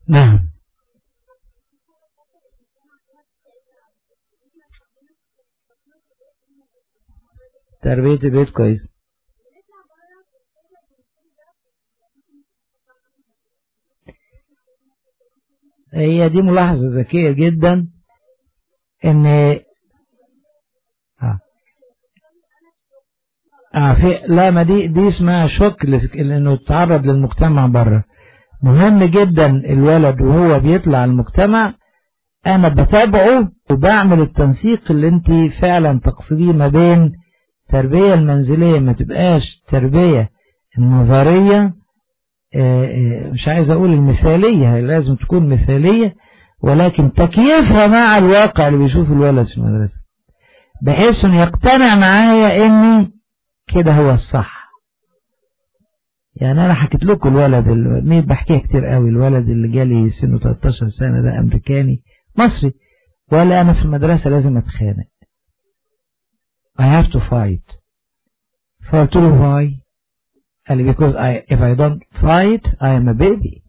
نعم تربية البيت كويس هي دي ملاحظة ذكية جدا ان آه. آه في لا ما دي دي اسمها شوك لانه تعرض للمجتمع بره مهم جدا الولد وهو بيطلع المجتمع انا بتابعه وبعمل التنسيق اللي انت فعلا تقصديه ما بين التربية المنزلية ما تبقاش تربية النظرية مش عايز اقول المثالية لازم تكون مثالية ولكن تكييفها مع الواقع اللي بيشوف الولد في المدرسة بحيث انه يقتنع معايا اني كده هو الصح يعني انا حكيت لكم الولد اللي بحكيها كتير قوي الولد اللي جالي سنه 13 سنة ده امريكاني مصري ولا انا في المدرسة لازم اتخانق I have to fight فقلت له why قال لي because I, if I don't fight I am a baby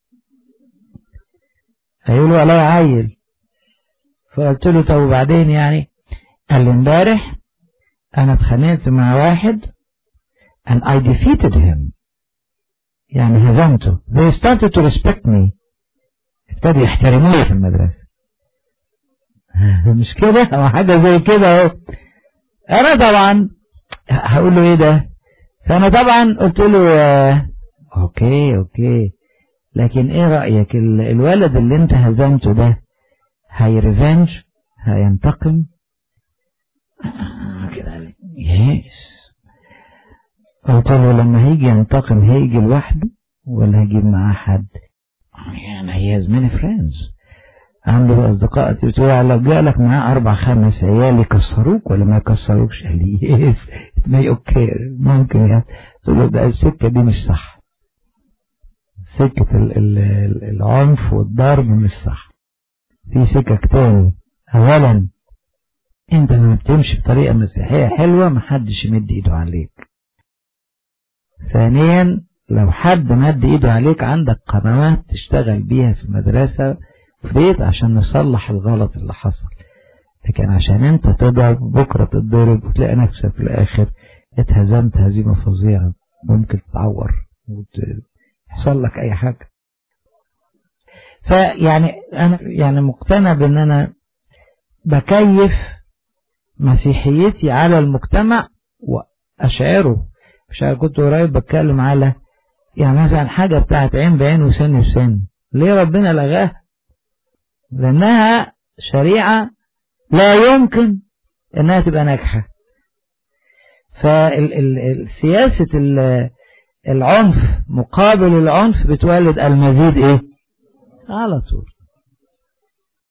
هيقولوا عليا عيل فقلت له طب وبعدين يعني قال لي امبارح انا اتخانقت مع واحد and I defeated him يعني هزمته they started to respect me ابتدوا يحترموني في المدرسة مش كده او حاجة زي كده اهو انا طبعا هقول له ايه ده فانا طبعا قلت له آه اوكي اوكي لكن ايه رأيك الولد اللي انت هزمته ده هي ريفنج هينتقم كده قال يس قلت له لما هيجي ينتقم هيجي لوحده ولا هيجيب معاه حد يعني he has many friends عنده أصدقاء تقول لو جالك معاه أربع خمس عيال يكسروك ولا ما يكسروكش قال لي يس ما اوكي ممكن يعني تقول له ده السكة دي مش صح سكة ال ال العنف والضرب مش صح في سكك تاني أولا أنت لما بتمشي بطريقة مسيحية حلوة محدش يمد إيده عليك ثانيا لو حد مد إيده عليك عندك قنوات تشتغل بيها في المدرسة في بيت عشان نصلح الغلط اللي حصل لكن عشان انت تضرب بكرة تتضرب وتلاقي نفسك في الآخر اتهزمت هزيمة فظيعة ممكن تتعور ويحصل لك أي حاجة فيعني أنا يعني مقتنع بأن أنا بكيف مسيحيتي على المجتمع وأشعره مش كنت قريب بتكلم على يعني مثلا حاجة بتاعت عين بعين وسن بسن ليه ربنا لغاها لأنها شريعة لا يمكن أنها تبقى ناجحة فسياسة العنف مقابل العنف بتولد المزيد إيه على طول